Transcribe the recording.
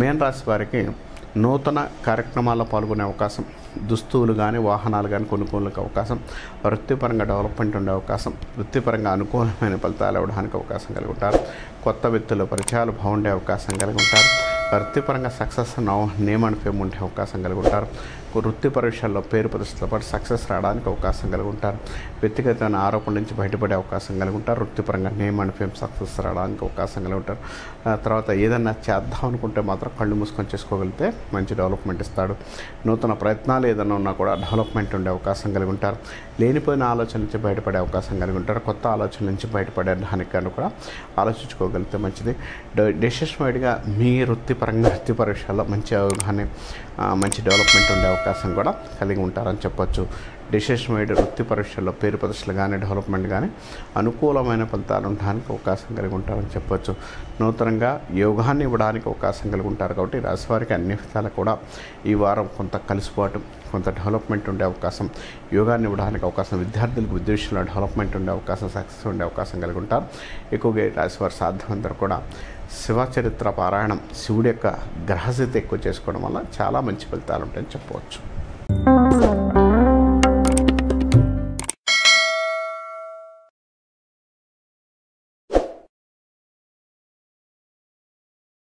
మేన్ రాశి వారికి నూతన కార్యక్రమాల్లో పాల్గొనే అవకాశం దుస్తువులు కానీ వాహనాలు కానీ కొనుగోలుకు అవకాశం వృత్తిపరంగా డెవలప్మెంట్ ఉండే అవకాశం వృత్తిపరంగా అనుకూలమైన ఫలితాలు ఇవ్వడానికి అవకాశం కలిగి ఉంటారు కొత్త వ్యక్తుల పరిచయాలు బాగుండే అవకాశం కలిగి ఉంటారు వృత్తిపరంగా సక్సెస్ నేమ్ అండ్ ఫేమ్ ఉండే అవకాశం కలిగి ఉంటారు వృత్తి పరీక్షల్లో పేరు ప్రతిష్టల పాటు సక్సెస్ రావడానికి అవకాశం కలిగి ఉంటారు వ్యక్తిగతమైన ఆరోపణల నుంచి బయటపడే అవకాశం కలిగి ఉంటారు వృత్తిపరంగా నేమ్ అండ్ ఫేమ్ సక్సెస్ రావడానికి అవకాశం కలిగి ఉంటారు ఆ తర్వాత ఏదన్నా చేద్దాం అనుకుంటే మాత్రం కళ్ళు మూసుకొని చేసుకోగలిగితే మంచి డెవలప్మెంట్ ఇస్తాడు నూతన ప్రయత్నాలు ఏదైనా ఉన్నా కూడా డెవలప్మెంట్ ఉండే అవకాశం కలిగి ఉంటారు లేనిపోయిన ఆలోచన నుంచి బయటపడే అవకాశం కలిగి ఉంటారు కొత్త ఆలోచన నుంచి బయటపడే దానికన్నా కూడా ఆలోచించుకోగలిగితే మంచిది డెసిషన్ వైడ్గా మీ వృత్తిపరంగా వృత్తి పరీక్షల్లో మంచి అవగాహన ఆ, మంచి డెవలప్మెంట్ ఉండే అవకాశం కూడా కలిగి ఉంటారని చెప్పొచ్చు డెసిషన్ వైడ్ వృత్తి పరీక్షల్లో పేరు ప్రదర్శనలు కానీ డెవలప్మెంట్ కానీ అనుకూలమైన ఫలితాలు ఉండడానికి అవకాశం కలిగి ఉంటారని చెప్పొచ్చు నూతనంగా యోగాన్ని ఇవ్వడానికి అవకాశం కలిగి ఉంటారు కాబట్టి ఈ రాశి వారికి అన్ని విధాలు కూడా ఈ వారం కొంత కలిసిపాటు కొంత డెవలప్మెంట్ ఉండే అవకాశం యోగాన్ని ఇవ్వడానికి అవకాశం విద్యార్థులకు విద్య విషయంలో డెవలప్మెంట్ ఉండే అవకాశం సక్సెస్ ఉండే అవకాశం కలిగి ఉంటారు ఎక్కువగా ఈ రాశి వారు సాధ్యమందరూ కూడా శివచరిత్ర పారాయణం శివుడి యొక్క గ్రహస్థితి ఎక్కువ చేసుకోవడం వల్ల చాలా మంచి ఫలితాలు ఉంటాయని చెప్పవచ్చు